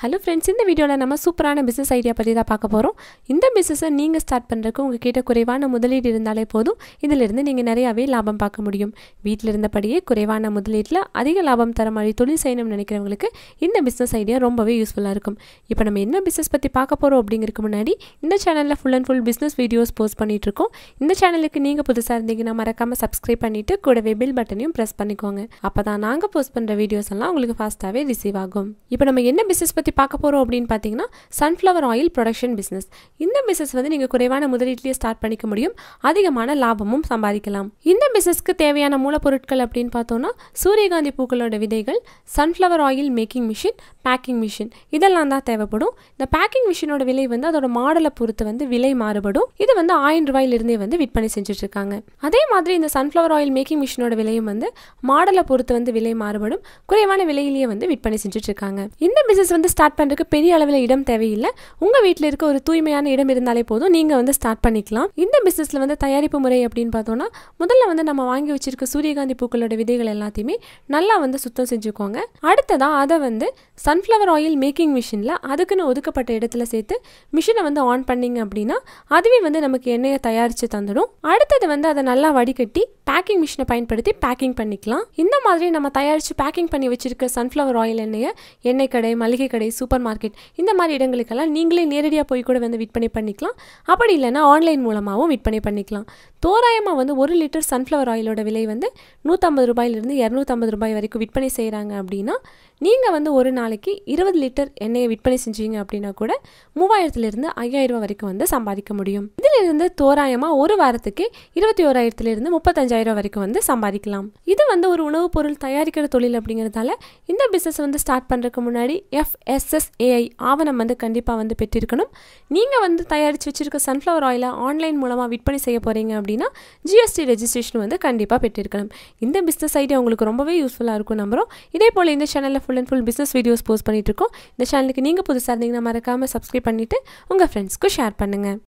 hello friends இந்த வீடியோவில் நம்ம சூப்பரான பிஸ்னஸ் ஐடியா பற்றி தான் பார்க்க போகிறோம் இந்த பிஸ்னஸை நீங்கள் ஸ்டார்ட் பண்ணுறதுக்கு உங்ககிட்ட குறைவான முதலீடு இருந்தாலே போதும் இதிலிருந்து நீங்கள் நிறையாவே லாபம் பார்க்க முடியும் வீட்டில் இருந்தபடியே குறைவான முதலீட்டில் அதிக லாபம் தர மாதிரி தொழில் செய்யணும்னு நினைக்கிறவங்களுக்கு இந்த பிஸ்னஸ் ஐடியா ரொம்பவே யூஸ்ஃபுல்லாக இருக்கும் இப்போ நம்ம என்ன பிஸ்னஸ் பற்றி பார்க்க போகிறோம் அப்படிங்கிறதுக்கு முன்னாடி இந்த சேனலில் full and full business videos post பண்ணிட்டு இருக்கோம் இந்த சேனலுக்கு நீங்கள் புதுசாக இருந்தீங்கன்னா மறக்காமல் சப்ஸ்கிரைப் பண்ணிவிட்டு கூடவே பில் பட்டனையும் ப்ரெஸ் பண்ணிக்கோங்க அப்போ தான் நாங்கள் போஸ்ட் பண்ணுற வீடியோஸ் எல்லாம் உங்களுக்கு ஃபாஸ்ட்டாகவே ரிசீவ் ஆகும் இப்போ நம்ம என்ன பிஸ்னஸ் பற்றி பார்க்க போகிறோம் அப்படின்னு பார்த்தீங்கன்னா சன்ஃப்ளவர் ஆயில் ப்ரொடக்ஷன் பிஸ்னஸ் இந்த பிஸ்னஸ் வந்து நீங்கள் குறைவான முதலீட்டிலேயே ஸ்டார்ட் பண்ணிக்க முடியும் அதிகமான லாபமும் சம்பாதிக்கலாம் இந்த பிஸ்னஸ்க்கு தேவையான மூலப்பொருட்கள் அப்படின்னு பார்த்தோம்னா சூரியகாந்தி பூக்களோட விதைகள் sunflower oil making machine packing machine இதெல்லாம் தான் தேவைப்படும் இந்த பேக்கிங் மிஷினோட விலை வந்து அதோட மாடலை பொறுத்து வந்து விலை மாறுபடும் இது வந்து ஆயிரம் ரூபாயிலிருந்தே வந்து விற்பனை செஞ்சுட்டு இருக்காங்க அதே மாதிரி இந்த சன்ஃப்ளவர் ஆயில் மேக்கிங் மிஷினோட விலையும் வந்து மாடலை பொறுத்து வந்து விலை மாறுபடும் குறைவான விலையிலேயே வந்து விற்பனை செஞ்சுட்டு இருக்காங்க இந்த பிசினஸ் வந்து ஸ்டார்ட் பண்றதுக்கு பெரிய அளவில் இடம் தேவையில்லை உங்க வீட்டில் இருக்க ஒரு தூய்மையான இடம் இருந்தாலே போதும் நீங்க வந்து ஸ்டார்ட் பண்ணிக்கலாம் இந்த பிசினஸ்ல வந்து தயாரிப்பு முறை அப்படின்னு பார்த்தோம்னா முதல்ல வந்து நம்ம வாங்கி வச்சிருக்க சூரியகாந்தி பூக்களோட விதைகள் எல்லாத்தையுமே நல்லா வந்து சுத்தம் செஞ்சுக்கோங்க அடுத்ததா அதை வந்து சன்ஃப்ளவர் ஆயில் மேக்கிங் மிஷினில் அதுக்குன்னு ஒதுக்கப்பட்ட இடத்துல சேர்த்து மிஷினை வந்து ஆன் பண்ணீங்க அப்படின்னா அதுவே வந்து நமக்கு எண்ணெயை தயாரித்து தந்துடும் அடுத்தது வந்து அதை நல்லா வடிகட்டி பேக்கிங் மிஷினை பயன்படுத்தி பேக்கிங் பண்ணிக்கலாம் இந்த மாதிரி நம்ம தயாரித்து பேக்கிங் பண்ணி வச்சிருக்க சன்ஃப்ளவர் ஆயில் எண்ணெயை எண்ணெய் கடை மளிகை கடை சூப்பர் மார்க்கெட் இந்த மாதிரி இடங்களுக்கெல்லாம் நீங்களே நேரடியாக போய் கூட வந்து விற்பனை பண்ணிக்கலாம் அப்படி இல்லைன்னா ஆன்லைன் மூலமாகவும் விற்பனை பண்ணிக்கலாம் தோராயமாக வந்து ஒரு லிட்டர் சன்ஃப்ளவர் ஆயிலோட விலை வந்து நூற்றம்பது ரூபாயிலிருந்து இரநூத்தம்பது ரூபாய் வரைக்கும் விற்பனை செய்கிறாங்க அப்படின்னா நீங்கள் வந்து ஒரு நாளைக்கு இருபது லிட்டர் எண்ணெயை விற்பனை செஞ்சீங்க அப்படின்னா கூட மூவாயிரத்துலேருந்து ஐயாயிரம் ரூபாய் வரைக்கும் வந்து சம்பாதிக்க முடியும் இதிலிருந்து தோராயமாக ஒரு வாரத்துக்கு இருபத்தி ஓராயிரத்துலேருந்து முப்பத்தஞ்சாயிரம் வரைக்கும் வந்து சம்பாதிக்கலாம் இது வந்து ஒரு உணவுப் பொருள் தயாரிக்கிற தொழில் அப்படிங்கிறதால இந்த பிஸ்னஸ் வந்து ஸ்டார்ட் பண்ணுறதுக்கு முன்னாடி எஃப்எஸ்எஸ்ஏஐ ஆவணம் வந்து கண்டிப்பாக வந்து பெற்றிருக்கணும் நீங்கள் வந்து தயாரித்து வச்சிருக்க சன்ஃப்ளவர் ஆயிலை ஆன்லைன் மூலமாக விற்பனை செய்ய போகிறீங்க அப்படின்னா ஜிஎஸ்டி ரெஜிஸ்ட்ரேஷன் வந்து கண்டிப்பாக பெற்றிருக்கணும் இந்த பிஸ்னஸ் ஐடியா உங்களுக்கு ரொம்பவே யூஸ்ஃபுல்லாக இருக்கும் நம்புறோம் இதே போல் இந்த சேனலில் full and full business videos post பண்ணிட்டு இருக்கோம் இந்த சேனலுக்கு நீங்கள் புதுசாக இருந்தீங்கன்னா மறக்காமல் சப்ஸ்கிரைப் பண்ணிவிட்டு உங்கள் ஃப்ரெண்ட்ஸ்க்கு ஷேர் பண்ணுங்கள்